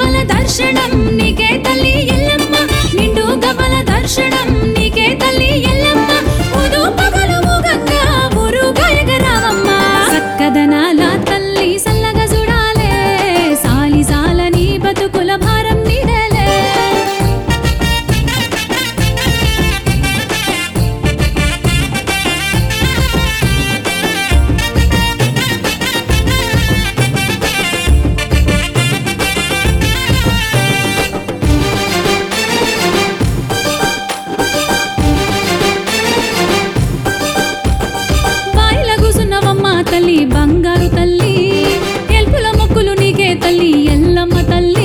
గవ్వల దర్శనం నీకే తల్లి ఎల్లమ్మ నిండు గవ్వల దర్శనం నీకే తల్లి ఎల్లమ్మ ఉదు పగలు ముగంగా ఊరుగా ఎగరావమ్మ సక్కదనాల తల్లి సల్లగా చూడాలే సాలి సాలని బతుకుల భారం నీడలే బాయిల కూసున్నవమ్మ తల్లి బంగారు తల్లి ఎల్పుల మొక్కులు నీకే తల్లి ఎల్లమ్మ తల్లి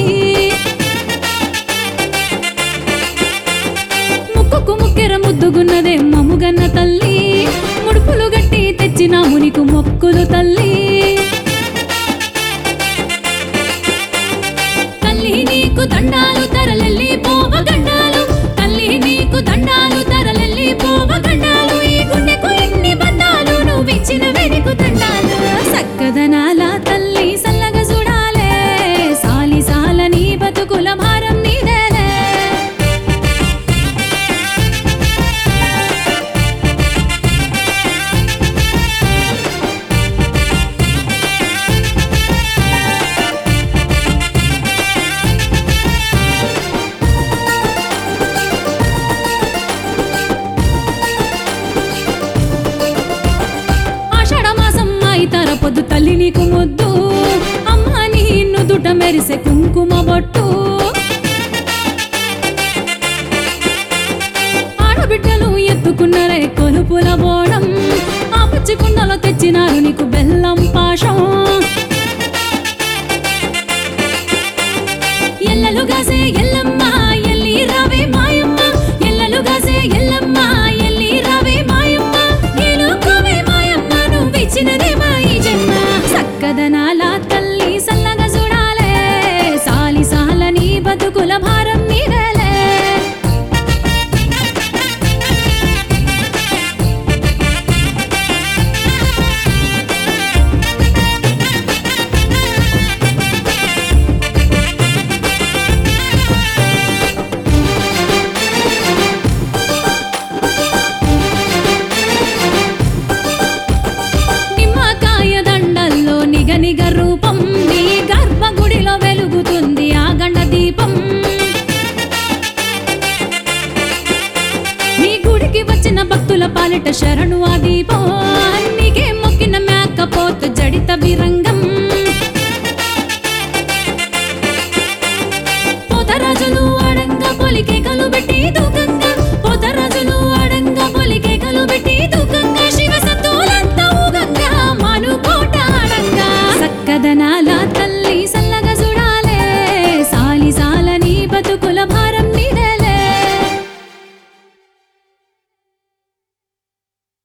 ముక్కుకు ముక్కెర ముద్దుగున్నదే మముగన్న తల్లి ముడుపులు గట్టి తెచ్చినాము నీకు మొక్కులు తల్లి తల్లి నీకు దండాలు తరలెల్లి పోవ గండాలు తల్లి నీకు దండాలు తరలెల్లి పోవ గండాలు ఈ గుండెకు ఎన్ని బంధాలు నువ్విచ్చిన వెనుకు దండాలు సక్కదనాల తల్లి సల్లగా చూడాలే సాలి సాలని బతుకుల భారం నీదేలే ఆషాఢ మాసం అయితార పొద్దు తల్లి నీకు ముద్దు అమ్మ నిన్ను దుట మెరిసే కుంకుమ బొట్టు ఆడబిడ్డలు ఎత్తుకున్నారే కొలుపుల బోడం ఆ పచ్చి కుండలో తెచ్చినారు నీకు బెల్లం పాశం ఎల్లలు గాసే ఎల్లమ్మ ఎల్లి రావే మాయమ్మ ఎల్లలు గాసే ఎల్లమ్మ ఎల్లి రావే మాయమ్మ ఏలుకోవే మాయమ్మ నువ్విచ్చినదే మా ఈ జన్మ సక్కదనాల తల్లి సల్లగా చూడాలే సాలి సాలని బతుకుల భారం నీడలే నిమ్మకాయ దండల్లో నిగ నిగ రూపం నీ గర్భగుడిలో వెలుగుతుంది ఆ గండ దీపం నీ గుడికి వచ్చిన భక్తుల పాలిట శరణు ఆ దీపం నీకే మొక్కిన మేకపోతు జడిత విరంగ